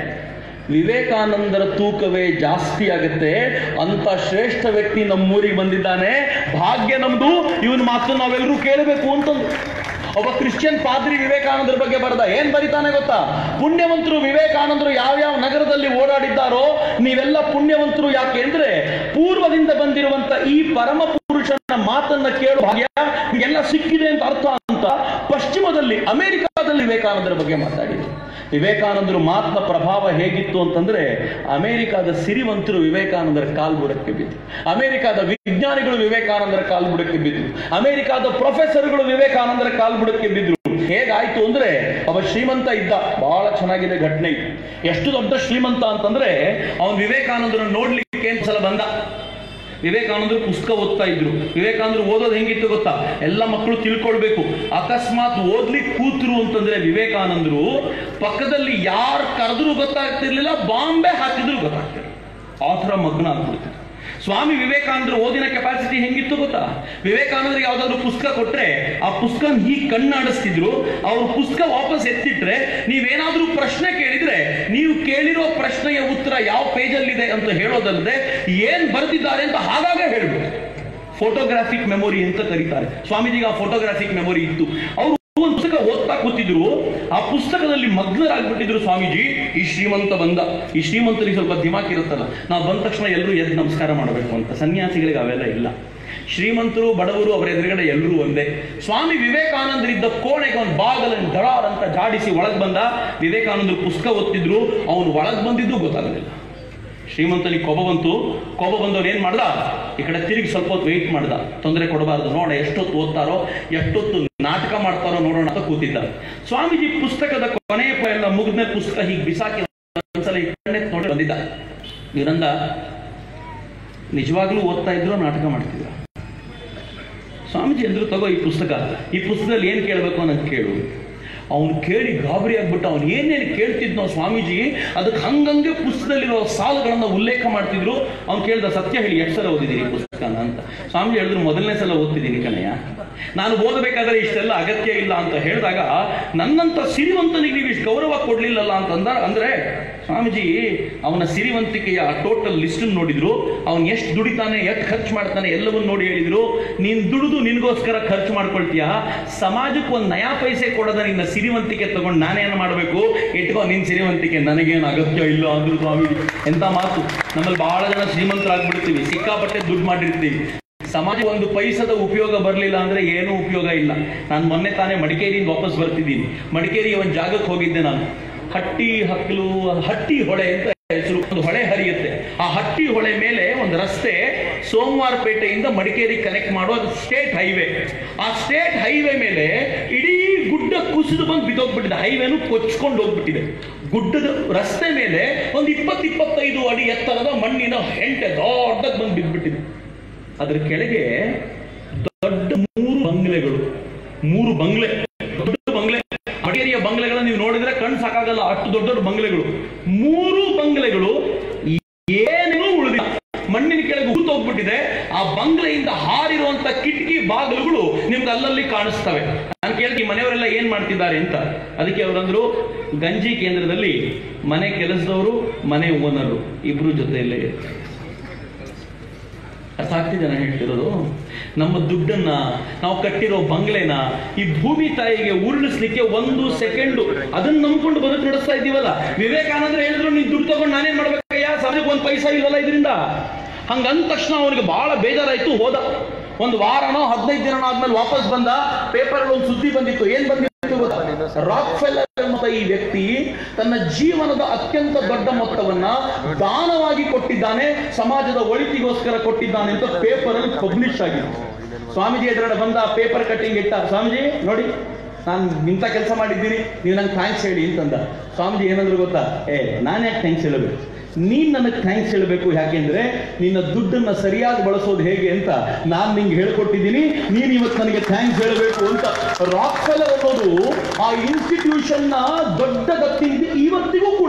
ವಿವೇಕಾನಂದರ ತೂಕವೇ ಜಾಸ್ತಿ ಆಗುತ್ತೆ ಅಂತ ಶ್ರೇಷ್ಠ ವ್ಯಕ್ತಿ ನಮ್ಮೂರಿಗೆ ಬಂದಿದ್ದಾನೆ ಭಾಗ್ಯ ನಮ್ದು ಇವನ್ ಮಾತು ನಾವೆಲ್ಲರೂ ಕೇಳಬೇಕು ಅಂತಂದು ಒಬ್ಬ ಕ್ರಿಶ್ಚಿಯನ್ ಪಾದ್ರಿ ವಿವೇಕಾನಂದರ ಬಗ್ಗೆ ಬರೆದ ಏನ್ ಬರಿತಾನೆ ಗೊತ್ತಾ ಪುಣ್ಯವಂತರು ವಿವೇಕಾನಂದರು ಯಾವ್ಯಾವ ನಗರದಲ್ಲಿ ಓಡಾಡಿದ್ದಾರೋ ನೀವೆಲ್ಲ ಪುಣ್ಯವಂತರು ಯಾಕೆ ಅಂದ್ರೆ ಪೂರ್ವದಿಂದ ಬಂದಿರುವಂತ ಈ ಪರಮ ಪುರುಷನ ಮಾತನ್ನ ಕೇಳೋ ಭಾಗ್ಯ ಎಲ್ಲ ಸಿಕ್ಕಿದೆ ಅಂತ ಅರ್ಥ ಅಂತ ಪಶ್ಚಿಮದಲ್ಲಿ ಅಮೆರಿಕಾದಲ್ಲಿ ವಿವೇಕಾನಂದರ ಬಗ್ಗೆ ಮಾತಾಡಿದ್ರು ವಿವೇಕಾನಂದರು ಮಾತನ ಪ್ರಭಾವ ಹೇಗಿತ್ತು ಅಂತಂದ್ರೆ ಅಮೆರಿಕಾದ ಸಿರಿವಂತರು ವಿವೇಕಾನಂದರ ಕಾಲ್ಬುಡಕ್ಕೆ ಬಿದ್ದು ಅಮೆರಿಕಾದ ವಿಜ್ಞಾನಿಗಳು ವಿವೇಕಾನಂದರ ಕಾಲ್ಬುಡಕ್ಕೆ ಬಿದ್ರು ಅಮೆರಿಕಾದ ಪ್ರೊಫೆಸರ್ಗಳು ವಿವೇಕಾನಂದರ ಕಾಲ್ಬುಡಕ್ಕೆ ಬಿದ್ರು ಹೇಗಾಯ್ತು ಅಂದ್ರೆ ಒಬ್ಬ ಶ್ರೀಮಂತ ಇದ್ದ ಬಹಳ ಚೆನ್ನಾಗಿದೆ ಘಟನೆ ಇದು ಎಷ್ಟು ದೊಡ್ಡ ಶ್ರೀಮಂತ ಅಂತಂದ್ರೆ ಅವನು ವಿವೇಕಾನಂದರನ್ನು ನೋಡ್ಲಿಕ್ಕೆ ಸಲ ಬಂದ ವಿವೇಕಾನಂದರು ಪುಸ್ತಕ ಓದ್ತಾ ಇದ್ರು ವಿವೇಕಾನಂದರು ಓದೋದು ಹೆಂಗಿತ್ತು ಗೊತ್ತಾ ಎಲ್ಲ ಮಕ್ಕಳು ತಿಳ್ಕೊಳ್ಬೇಕು ಅಕಸ್ಮಾತ್ ಓದ್ಲಿಕ್ಕೆ ಕೂತ್ರು ಅಂತಂದ್ರೆ ವಿವೇಕಾನಂದರು ಪಕ್ಕದಲ್ಲಿ ಯಾರು ಕರೆದ್ರು ಗೊತ್ತಾಗ್ತಿರ್ಲಿಲ್ಲ ಬಾಂಬೆ ಹಾಕಿದ್ರು ಗೊತ್ತಾಗ್ತಿರ್ಲಿಲ್ಲ ಆ ಥರ ಮಗ್ನ ಆಗ್ಬಿಡ್ತಿದ್ರು ಸ್ವಾಮಿ ವಿವೇಕಾನಂದರು ಓದಿನ ಕೆಪಾಸಿಟಿ ಹೆಂಗಿತ್ತು ಗೊತ್ತಾ ವಿವೇಕಾನಂದರಿಗೆ ಯಾವ್ದಾದ್ರು ಪುಸ್ತಕ ಕೊಟ್ರೆ ಆ ಪುಸ್ತಕ ಹೀಗೆ ಕಣ್ಣಾಡಿಸ್ತಿದ್ರು ಅವ್ರ ಪುಸ್ತಕ ವಾಪಸ್ ಎತ್ತಿಟ್ರೆ ನೀವೇನಾದ್ರೂ ಪ್ರಶ್ನೆ ಕೇಳಿದ್ರೆ ನೀವು ಕೇಳಿರೋ ಪ್ರಶ್ನೆಯ ಉತ್ತರ ಯಾವ ಪೇಜಲ್ಲಿದೆ ಅಂತ ಹೇಳೋದಲ್ಲದೆ ಏನ್ ಬರೆದಿದ್ದಾರೆ ಅಂತ ಹಾಗಾಗ ಹೇಳ್ಬೋದು ಫೋಟೋಗ್ರಾಫಿಕ್ ಮೆಮೊರಿ ಅಂತ ಕರೀತಾರೆ ಸ್ವಾಮೀಜಿಗೆ ಆ ಫೋಟೋಗ್ರಾಫಿಕ್ ಮೆಮೊರಿ ಇತ್ತು ಅವರು ಒಂದು ಪುಸ್ತಕ ಓದ್ತಾ ಕೂತಿದ್ರು ಆ ಪುಸ್ತಕದಲ್ಲಿ ಮಗ್ನರಾಗ್ಬಿಟ್ಟಿದ್ರು ಸ್ವಾಮೀಜಿ ಈ ಶ್ರೀಮಂತ ಬಂದ ಈ ಶ್ರೀಮಂತರಿಗೆ ಸ್ವಲ್ಪ ದಿಮಾಕ್ ಇರುತ್ತಲ್ಲ ನಾವು ಬಂದ ತಕ್ಷಣ ಎಲ್ಲರೂ ಎದ್ದು ನಮಸ್ಕಾರ ಮಾಡಬೇಕು ಅಂತ ಸನ್ಯಾಸಿಗಳಿಗೆ ಅವೆಲ್ಲ ಇಲ್ಲ ಶ್ರೀಮಂತರು ಬಡವರು ಅವರ ಎದುರುಗಡೆ ಎಲ್ಲರೂ ಒಂದೇ ಸ್ವಾಮಿ ವಿವೇಕಾನಂದರಿದ್ದ ಕೋಣೆಗೆ ಒಂದು ಬಾಗಲನ್ನು ದಡಾರ್ ಅಂತ ಜಾಡಿಸಿ ಒಳಗೆ ಬಂದ ವಿವೇಕಾನಂದರು ಪುಸ್ತಕ ಓದ್ತಿದ್ರು ಅವನು ಒಳಗೆ ಬಂದಿದ್ದು ಗೊತ್ತಾಗಲಿಲ್ಲ ಶ್ರೀಮಂತನಿಗೆ ಕೋಪ ಬಂತು ಕೋಪ ಬಂದವ್ರು ಏನ್ ಮಾಡ್ದ ಈ ಕಡೆ ತಿರುಗಿ ಸ್ವಲ್ಪ ಹೊತ್ತು ವೆಯ್ಟ್ ಮಾಡ್ದ ತೊಂದರೆ ಕೊಡಬಾರ್ದು ನೋಡ ಎಷ್ಟೊತ್ತು ಓದ್ತಾರೋ ಎಷ್ಟೊತ್ತು ನಾಟಕ ಮಾಡ್ತಾರೋ ನೋಡೋಣ ಅಂತ ಕೂತಿದ್ದ ಸ್ವಾಮೀಜಿ ಪುಸ್ತಕದ ಕೊನೆಯ ಪ ಎಲ್ಲ ಮುಗಿದ್ಮೇಲೆ ಪುಸ್ತಕ ಹೀಗೆ ಬಿಸಾಕಿ ಒಂದ್ಸಲ ಈ ಕಣ್ಣೆ ನೋಡಿ ಬಂದಿದ್ದ ಇವರಂದ ನಿಜವಾಗ್ಲೂ ಓದ್ತಾ ಇದ್ರು ನಾಟಕ ಮಾಡ್ತಿದ್ರ ಸ್ವಾಮೀಜಿ ಅಂದ್ರು ತಗೋ ಈ ಪುಸ್ತಕ ಈ ಪುಸ್ತಕದಲ್ಲಿ ಏನ್ ಕೇಳಬೇಕು ಅನ್ನೋದು ಕೇಳು ಅವನು ಕೇಳಿ ಗಾಬರಿ ಆಗ್ಬಿಟ್ಟು ಅವನು ಏನೇನು ಕೇಳ್ತಿದ್ನೋ ಸ್ವಾಮೀಜಿ ಅದಕ್ಕೆ ಹಂಗಂಗೆ ಪುಸ್ತಕದಲ್ಲಿರೋ ಸಾಲುಗಳನ್ನ ಉಲ್ಲೇಖ ಮಾಡ್ತಿದ್ರು ಅವ್ನು ಕೇಳ್ದ ಸತ್ಯ ಹೇಳಿ ಎಷ್ಟು ಸಲ ಓದಿದ್ದೀನಿ ಈ ಪುಸ್ತಕನ ಅಂತ ಸ್ವಾಮೀಜಿ ಹೇಳಿದ್ರು ಮೊದಲನೇ ಸಲ ಓದ್ತಿದ್ದೀನಿ ಕಣಯ್ಯ ನಾನು ಓದಬೇಕಾದ್ರೆ ಇಷ್ಟೆಲ್ಲ ಅಗತ್ಯ ಇಲ್ಲ ಅಂತ ಹೇಳಿದಾಗ ನನ್ನಂತ ಸಿರಿವಂತನಿಗೆ ನೀವು ಇಷ್ಟು ಗೌರವ ಕೊಡ್ಲಿಲ್ಲಲ್ಲ ಅಂತಂದ ಅಂದ್ರೆ ಸ್ವಾಮೀಜಿ ಅವನ ಸಿರಿವಂತಿಕೆಯ ಟೋಟಲ್ ಲಿಸ್ಟ್ ನೋಡಿದ್ರು ಅವನ್ ಎಷ್ಟು ದುಡಿತಾನೆ ಎಷ್ಟು ಖರ್ಚು ಮಾಡ್ತಾನೆ ಎಲ್ಲವನ್ನ ನೋಡಿ ಹೇಳಿದ್ರು ನೀನ್ ದುಡಿದು ನಿನ್ಗೋಸ್ಕರ ಖರ್ಚು ಮಾಡ್ಕೊಳ್ತೀಯ ಸಮಾಜಕ್ಕೆ ಒಂದು ನಯಾ ಪೈಸೆ ಕೊಡದ ನಿನ್ನ ಸಿರಿವಂತಿಕೆ ತಗೊಂಡು ನಾನೇನು ಮಾಡಬೇಕು ಇಟ್ಕೋ ನಿನ್ ಸಿರಿವಂತಿಕೆ ನನಗೇನು ಅಗತ್ಯ ಇಲ್ಲ ಅಂದ್ರು ಸ್ವಾಮೀಜಿ ಎಂತ ಮಾತು ನಮ್ಮಲ್ಲಿ ಬಹಳ ಜನ ಶ್ರೀಮಂತರಾಗ್ಬಿಡ್ತೀವಿ ಸಿಕ್ಕಾಪಟ್ಟೆ ದುಡ್ಡು ಮಾಡಿರ್ತೀವಿ ಸಮಾಜ ಒಂದು ಪೈಸದ ಉಪಯೋಗ ಬರಲಿಲ್ಲ ಅಂದ್ರೆ ಏನೂ ಉಪಯೋಗ ಇಲ್ಲ ನಾನು ಮೊನ್ನೆ ತಾನೇ ಮಡಿಕೇರಿಯಿಂದ ವಾಪಸ್ ಬರ್ತಿದ್ದೀನಿ ಮಡಿಕೇರಿಯ ಒಂದು ಜಾಗಕ್ಕೆ ಹೋಗಿದ್ದೆ ನಾನು ಹಟ್ಟಿ ಹಕ್ಕಲು ಹಟ್ಟಿ ಹೊಳೆ ಅಂತ ಹೆಸರು ಒಂದು ಹೊಳೆ ಹರಿಯುತ್ತೆ ಆ ಹಟ್ಟಿ ಹೊಳೆ ಮೇಲೆ ಒಂದು ರಸ್ತೆ ಸೋಮವಾರಪೇಟೆಯಿಂದ ಮಡಿಕೇರಿ ಕನೆಕ್ಟ್ ಮಾಡೋ ಅದು ಸ್ಟೇಟ್ ಹೈವೇ ಆ ಸ್ಟೇಟ್ ಹೈವೇ ಮೇಲೆ ಇಡೀ ಗುಡ್ಡ ಕುಸಿದು ಬಂದು ಬಿದ್ದೋಗ್ಬಿಟ್ಟಿದೆ ಹೈವೇನು ಕೊಚ್ಕೊಂಡು ಹೋಗ್ಬಿಟ್ಟಿದೆ ಗುಡ್ಡದ ರಸ್ತೆ ಮೇಲೆ ಒಂದು ಇಪ್ಪತ್ತು ಇಪ್ಪತ್ತೈದು ಅಡಿ ಎತ್ತರದ ಮಣ್ಣಿನ ಹೆಂಟೆ ದೊಡ್ಡದಾಗಿ ಬಂದು ಬಿದ್ದ್ಬಿಟ್ಟಿದೆ ಅದ್ರ ಕೆಳಗೆ ದೊಡ್ಡ ಮೂರು ಬಂಗ್ಲೆಗಳು ಮೂರು ಬಂಗ್ಲೆ ದೊಡ್ಡ ಬಂಗ್ಲೆ ಮಡಿಕೇರಿಯ ಬಂಗ್ಲೆಗಳನ್ನ ನೀವು ನೋಡಿದ್ರೆ ಕಣ್ ಸಾಕಾಗಲ್ಲ ಅಷ್ಟು ದೊಡ್ಡ ದೊಡ್ಡ ಬಂಗ್ಲೆಗಳು ಮೂರು ಬಂಗ್ಲೆಗಳು ಏನೇನೂ ಉಳಿದಿಲ್ಲ ಮಣ್ಣಿನ ಕೆಳಗೆ ಹೂತು ಹೋಗ್ಬಿಟ್ಟಿದೆ ಆ ಬಂಗ್ಲೆಯಿಂದ ಹಾರಿರುವಂತ ಕಿಟಕಿ ಬಾಗಿಲುಗಳು ನಿಮ್ಗೆ ಅಲ್ಲಲ್ಲಿ ಕಾಣಿಸ್ತವೆ ನಾನು ಕೇಳ್ತಿ ಮನೆಯವರೆಲ್ಲ ಏನ್ ಮಾಡ್ತಿದ್ದಾರೆ ಅಂತ ಅದಕ್ಕೆ ಅವರಂದ್ರು ಗಂಜಿ ಕೇಂದ್ರದಲ್ಲಿ ಮನೆ ಕೆಲಸದವರು ಮನೆ ಓನರು ಇಬ್ರು ಜೊತೆಯಲ್ಲೇ ಇರ್ತಾರೆ ಅರ್ಥ ಆಗ್ತಿದೆ ನಾನು ಹೇಳ್ತಿರೋದು ನಮ್ಮ ದುಡ್ಡನ್ನ ನಾವು ಕಟ್ಟಿರೋ ಬಂಗ್ಲೆನ ಈ ಭೂಮಿ ತಾಯಿಗೆ ಉರುಳಿಸ್ಲಿಕ್ಕೆ ಒಂದು ಸೆಕೆಂಡು ಅದನ್ನ ನಂಬ್ಕೊಂಡು ಬದುಕು ನಡೆಸ್ತಾ ಇದೀವಲ್ಲ ವಿವೇಕಾನಂದ್ರ ಹೇಳಿದ್ರು ನೀನ್ ದುಡ್ಡು ತಗೊಂಡು ನಾನೇನ್ ಮಾಡ್ಬೇಕಯ್ಯ ಸಮಾಜಕ್ಕೆ ಒಂದು ಪೈಸಾ ಇಲ್ಲಲ್ಲ ಇದರಿಂದ ಹಂಗಂದ ತಕ್ಷಣ ಅವನಿಗೆ ಬಹಳ ಬೇಜಾರಾಯ್ತು ಹೋದ ಒಂದು ವಾರನೋ ಹದಿನೈದು ದಿನನೋ ಆದ್ಮೇಲೆ ವಾಪಸ್ ಬಂದ ಪೇಪರ್ ಒಂದು ಸುದ್ದಿ ಬಂದಿತ್ತು ಏನ್ ಬಂದಿತ್ತು ಗೊತ್ತಾ ರಾಕ್ ಫೆಲ್ಲರ್ ಎಂಬ ಈ ವ್ಯಕ್ತಿ ತನ್ನ ಜೀವನದ ಅತ್ಯಂತ ದೊಡ್ಡ ಮೊತ್ತವನ್ನ ದಾನವಾಗಿ ಕೊಟ್ಟಿದ್ದಾನೆ ಸಮಾಜದ ಒಳಿತಿಗೋಸ್ಕರ ಕೊಟ್ಟಿದ್ದಾನೆ ಅಂತ ಪೇಪರ್ ಅಲ್ಲಿ ಪಬ್ಲಿಷ್ ಆಗಿದೆ ಸ್ವಾಮೀಜಿ ಎದುರುಗಡೆ ಬಂದ ಪೇಪರ್ ಕಟ್ಟಿಂಗ್ ಇಟ್ಟ ಸ್ವಾಮೀಜಿ ನೋಡಿ ನಾನು ಇಂಥ ಕೆಲಸ ಮಾಡಿದ್ದೀನಿ ನೀವು ನಂಗೆ ಥ್ಯಾಂಕ್ಸ್ ಹೇಳಿ ಅಂತಂದ ಸ್ವಾಮೀಜಿ ಏನಂದ್ರು ಗೊತ್ತಾ ಏ ನಾನು ಯಾಕೆ ಥ್ಯಾಂಕ್ಸ್ ಹೇಳಬೇಕು ನೀನ್ ನನಗೆ ಥ್ಯಾಂಕ್ಸ್ ಹೇಳಬೇಕು ಯಾಕೆಂದ್ರೆ ನಿನ್ನ ದುಡ್ಡನ್ನ ಸರಿಯಾಗಿ ಬಳಸೋದು ಹೇಗೆ ಅಂತ ನಾನು ನಿಂಗೆ ಹೇಳ್ಕೊಟ್ಟಿದ್ದೀನಿ ನೀನು ಇವತ್ತು ನನಗೆ ಥ್ಯಾಂಕ್ಸ್ ಹೇಳಬೇಕು ಅಂತ ರಾಕ್ ಫೆಲ್ಲರ್ ಅನ್ನೋದು ಆ ಇನ್ಸ್ಟಿಟ್ಯೂಷನ್ ನ ದೊಡ್ಡ ಗತಿ ಇದೆ ಇವತ್ತಿಗೂ ಕೂಡ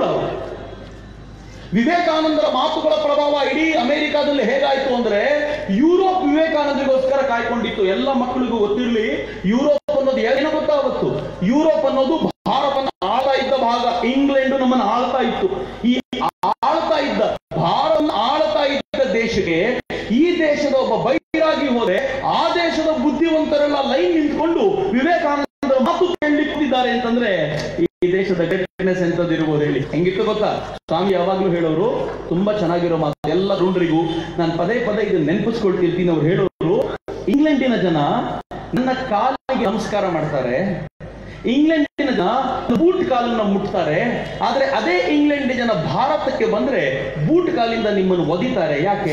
ವಿವೇಕಾನಂದರ ಮಾತುಗಳ ಪ್ರಭಾವ ಇಡೀ ಅಮೆರಿಕಾದಲ್ಲಿ ಹೇಗಾಯ್ತು ಅಂದ್ರೆ ಯುರೋಪ್ ವಿವೇಕಾನಂದರಿಗೋಸ್ಕರ ಕಾಯ್ಕೊಂಡಿತ್ತು ಎಲ್ಲ ಮಕ್ಕಳಿಗೂ ಗೊತ್ತಿರಲಿ ಯುರೋಪ್ ಅನ್ನೋದು ಏನೋ ಗೊತ್ತಾವತ್ತು ಯುರೋಪ್ ಅನ್ನೋದು ಭಾರತವನ್ನು ಆಳ್ತಾ ಇದ್ದ ಭಾಗ ಇಂಗ್ಲೆಂಡ್ ನಮ್ಮನ್ನು ಆಳ್ತಾ ಇತ್ತು ಈ ಆಳ್ತಾ ಇದ್ದ ಭಾರತ ಆಳ್ತಾ ಇದ್ದ ದೇಶಕ್ಕೆ ಈ ದೇಶದ ಒಬ್ಬ ಬೈರಾಗಿ ಹೋದ್ರೆ ಆ ದೇಶದ ಬುದ್ಧಿವಂತರೆಲ್ಲ ಲೈನ್ ನಿಂತ್ಕೊಂಡು ವಿವೇಕಾನಂದರ ಮಾತು ಕೇಳಲಿಕ್ಕಿದ್ದಾರೆ ಅಂತಂದ್ರೆ ಈ ದೇಶದ ಗ್ರೇಟ್ನೆಸ್ ಎಂತದ್ದು ಇರ್ಬೋದು ಹೇಳಿ ಹೆಂಗಿತ್ತು ಗೊತ್ತಾ ಸ್ವಾಮಿ ಯಾವಾಗ್ಲೂ ಹೇಳೋರು ತುಂಬಾ ಚೆನ್ನಾಗಿರೋ ಮಾತು ಎಲ್ಲ ರುಂಡ್ರಿಗೂ ನಾನು ಪದೇ ಪದೇ ಇದನ್ನ ನೆನಪಿಸ್ಕೊಳ್ತಿರ್ತೀನಿ ಅವ್ರು ಹೇಳೋರು ಇಂಗ್ಲೆಂಡಿನ ಜನ ನನ್ನ ಕಾಲಿಗೆ ನಮಸ್ಕಾರ ಮಾಡ್ತಾರೆ ಇಂಗ್ಲೆಂಡಿನ ಜನ ಬೂಟ್ ಕಾಲನ್ನ ಮುಟ್ತಾರೆ ಆದ್ರೆ ಅದೇ ಇಂಗ್ಲೆಂಡ್ ಜನ ಭಾರತಕ್ಕೆ ಬಂದ್ರೆ ಬೂಟ್ ಕಾಲಿಂದ ನಿಮ್ಮನ್ನು ಒದಿತಾರೆ ಯಾಕೆ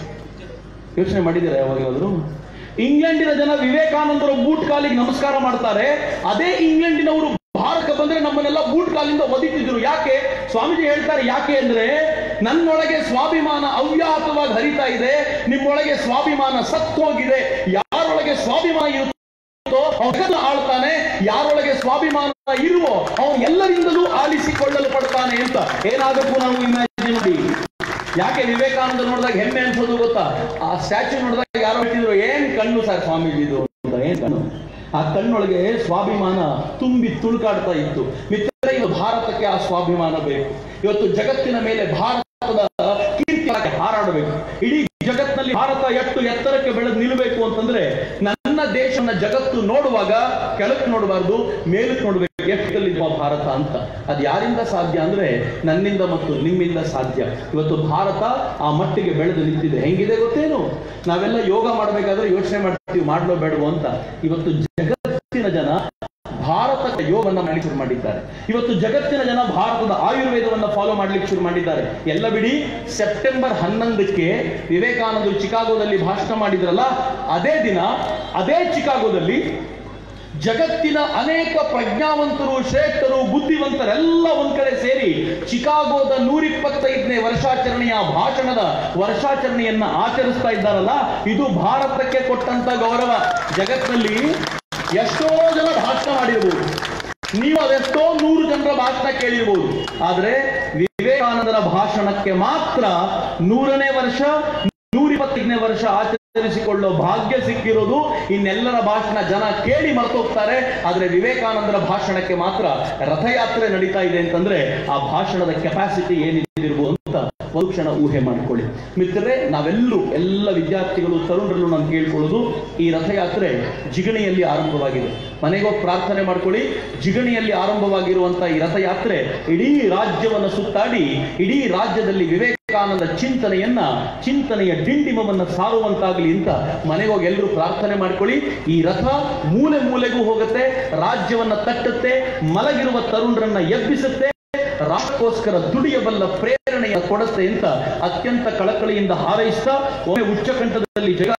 ಯೋಚನೆ ಮಾಡಿದ್ದೀರಾ ಯಾವಾಗಾದ್ರು ಇಂಗ್ಲೆಂಡಿನ ಜನ ವಿವೇಕಾನಂದರ ಬೂಟ್ ಕಾಲಿಗೆ ನಮಸ್ಕಾರ ಮಾಡ್ತಾರೆ ಅದೇ ಇಂಗ್ಲೆಂಡಿನವರು ಭಾರತಕ್ಕೆ ಬಂದ್ರೆ ನಮ್ಮನ್ನೆಲ್ಲ ಬೂಟ್ ಕಾಲಿಂದ ಒದಿತಿದ್ರು ಯಾಕೆ ಸ್ವಾಮೀಜಿ ಹೇಳ್ತಾರೆ ಯಾಕೆ ಅಂದ್ರೆ ನನ್ನೊಳಗೆ ಸ್ವಾಭಿಮಾನ ಅವ್ಯಾಹತವಾಗಿ ಹರಿತಾ ಇದೆ ನಿಮ್ಮೊಳಗೆ ಸ್ವಾಭಿಮಾನ ಸತ್ತೋಗಿದೆ ಯಾರೊಳಗೆ ಸ್ವಾಭಿಮಾನ ಇರುತ್ತೋ ಅವನ ಆಳ್ತಾನೆ ಯಾರೊಳಗೆ ಸ್ವಾಭಿಮಾನ ಇರುವೋ ಅವನು ಎಲ್ಲರಿಂದಲೂ ಆಲಿಸಿಕೊಳ್ಳಲು ಪಡ್ತಾನೆ ಅಂತ ಏನಾಗಬೇಕು ನಾವು ಇಮ್ಯಾಜಿನ್ ಮಾಡಿ ಯಾಕೆ ವಿವೇಕಾನಂದ ನೋಡಿದಾಗ ಹೆಮ್ಮೆ ಅನ್ಸೋದು ಗೊತ್ತಾ ಆ ಸ್ಟ್ಯಾಚ್ಯೂ ನೋಡಿದಾಗ ಯಾರೋ ಹೇಳ್ತಿದ್ರು ಏನ್ ಕಣ್ಣು ಸರ್ ಸ್ವಾಮೀಜಿದು ಅಂತ ಏನ್ ಕಣ್ಣು ಆ ಕಣ್ಣೊಳಗೆ ಸ್ವಾಭಿಮಾನ ತುಂಬಿ ತುಳುಕಾಡ್ತಾ ಇತ್ತು ಮಿತ್ರ ಇದು ಭಾರತಕ್ಕೆ ಆ ಸ್ವಾಭಿಮಾನ ಬೇಕು ಇವತ್ತು ಜಗತ್ತಿನ ಮೇಲೆ ಭಾರತದ ಕೀರ್ತಿ ಹಾರಾಡಬೇಕು ಇಡೀ ಜಗತ್ತಿನಲ್ಲಿ ಭಾರತ ಎಷ್ಟು ಎತ್ತರಕ್ಕೆ ಬೆಳೆದು ನಿಲ್ಲಬೇಕು ಅಂತಂದ್ರೆ ನನ್ನ ದೇಶನ ಜಗತ್ತು ನೋಡುವಾಗ ಕೆಳಕ್ಕೆ ನೋಡಬಾರ್ದು ಮೇಲಕ್ಕೆ ನೋಡ್ಬೇಕು ಎಷ್ಟಲ್ಲಿರುವ ಭಾರತ ಅಂತ ಅದು ಯಾರಿಂದ ಸಾಧ್ಯ ಅಂದ್ರೆ ನನ್ನಿಂದ ಮತ್ತು ನಿಮ್ಮಿಂದ ಸಾಧ್ಯ ಇವತ್ತು ಭಾರತ ಆ ಮಟ್ಟಿಗೆ ಬೆಳೆದು ನಿಂತಿದೆ ಹೆಂಗಿದೆ ಗೊತ್ತೇನು ನಾವೆಲ್ಲ ಯೋಗ ಮಾಡಬೇಕಾದ್ರೆ ಯೋಚನೆ ಮಾಡ್ತೀವಿ ಮಾಡ್ಲೋ ಬೇಡವೋ ಅಂತ ಇವತ್ತು ಜಗತ್ತಿನ ಜನ ಭಾರತದ ಯೋಗವನ್ನ ಮಾಡ್ಲಿಕ್ಕೆ ಶುರು ಮಾಡಿದ್ದಾರೆ ಇವತ್ತು ಜಗತ್ತಿನ ಜನ ಭಾರತದ ಆಯುರ್ವೇದವನ್ನ ಫಾಲೋ ಮಾಡ್ಲಿಕ್ಕೆ ಶುರು ಮಾಡಿದ್ದಾರೆ ಎಲ್ಲ ಬಿಡಿ ಸೆಪ್ಟೆಂಬರ್ ಹನ್ನೊಂದಕ್ಕೆ ವಿವೇಕಾನಂದರು ಚಿಕಾಗೋದಲ್ಲಿ ಭಾಷಣ ಮಾಡಿದ್ರಲ್ಲ ಅದೇ ದಿನ ಅದೇ ಚಿಕಾಗೋದಲ್ಲಿ ಜಗತ್ತಿನ ಅನೇಕ ಪ್ರಜ್ಞಾವಂತರು ಶ್ರೇಷ್ಠರು ಬುದ್ಧಿವಂತರೆಲ್ಲ ಒಂದ್ ಕಡೆ ಸೇರಿ ಚಿಕಾಗೋದ ನೂರಿಪ್ಪತ್ತೈದನೇ ವರ್ಷಾಚರಣೆಯ ಭಾಷಣದ ವರ್ಷಾಚರಣೆಯನ್ನ ಆಚರಿಸ್ತಾ ಇದ್ದಾರಲ್ಲ ಇದು ಭಾರತಕ್ಕೆ ಕೊಟ್ಟಂತ ಗೌರವ ಜಗತ್ತಿನಲ್ಲಿ ಎಷ್ಟೋ ಜನ ಭಾಷಣ ಮಾಡಿರ್ಬೋದು ನೀವು ಅದೆಷ್ಟೋ ನೂರು ಜನರ ಭಾಷಣ ಕೇಳಿರ್ಬೋದು ಆದ್ರೆ ವಿವೇಕಾನಂದರ ಭಾಷಣಕ್ಕೆ ಮಾತ್ರ ನೂರನೇ ವರ್ಷ ನೂರಿಪ್ಪತ್ತೈದನೇ ವರ್ಷ ಆಚರಿಸಿಕೊಳ್ಳೋ ಭಾಗ್ಯ ಸಿಕ್ಕಿರೋದು ಇನ್ನೆಲ್ಲರ ಭಾಷಣ ಜನ ಕೇಳಿ ಮರ್ತೋಗ್ತಾರೆ ಆದ್ರೆ ವಿವೇಕಾನಂದರ ಭಾಷಣಕ್ಕೆ ಮಾತ್ರ ರಥಯಾತ್ರೆ ನಡೀತಾ ಇದೆ ಅಂತಂದ್ರೆ ಆ ಭಾಷಣದ ಕೆಪಾಸಿಟಿ ಏನಿದಿರ್ಬೋದು ಅಂತ ಒಂದು ಕ್ಷಣ ಊಹೆ ಮಾಡ್ಕೊಳ್ಳಿ ಮಿತ್ರರೇ ನಾವೆಲ್ಲರೂ ಎಲ್ಲ ವಿದ್ಯಾರ್ಥಿಗಳು ತರುಣರಲ್ಲೂ ನಾನು ಕೇಳ್ಕೊಳ್ಳೋದು ಈ ರಥಯಾತ್ರೆ ಜಿಗಣಿಯಲ್ಲಿ ಆರಂಭವಾಗಿದೆ ಮನೆಗೋಗಿ ಪ್ರಾರ್ಥನೆ ಮಾಡ್ಕೊಳ್ಳಿ ಜಿಗಣಿಯಲ್ಲಿ ಆರಂಭವಾಗಿರುವಂತ ಈ ರಥಯಾತ್ರೆ ಇಡೀ ರಾಜ್ಯವನ್ನು ಸುತ್ತಾಡಿ ಇಡೀ ರಾಜ್ಯದಲ್ಲಿ ವಿವೇಕಾನಂದ ಚಿಂತನೆಯನ್ನ ಚಿಂತನೆಯ ಡಿಂಡಿಮವನ್ನ ಸಾರುವಂತಾಗಲಿ ಅಂತ ಮನೆಗೋಗಿ ಎಲ್ಲರೂ ಪ್ರಾರ್ಥನೆ ಮಾಡ್ಕೊಳ್ಳಿ ಈ ರಥ ಮೂಲೆ ಮೂಲೆಗೂ ಹೋಗುತ್ತೆ ರಾಜ್ಯವನ್ನ ತಟ್ಟುತ್ತೆ ಮಲಗಿರುವ ತರುಣರನ್ನ ಎಬ್ಬಿಸುತ್ತೆ ರಾಷ್ಟ್ರಕ್ಕೋಸ್ಕರ ದುಡಿಯಬಲ್ಲ ಪ್ರೇರಣೆಯ ಕೊಡುತ್ತೆ ಅಂತ ಅತ್ಯಂತ ಕಳಕಳಿಯಿಂದ ಹಾರೈಸ್ತಾ ಒಮ್ಮೆ ಉಚ್ಚಕಂಠದಲ್ಲಿ ಜಗ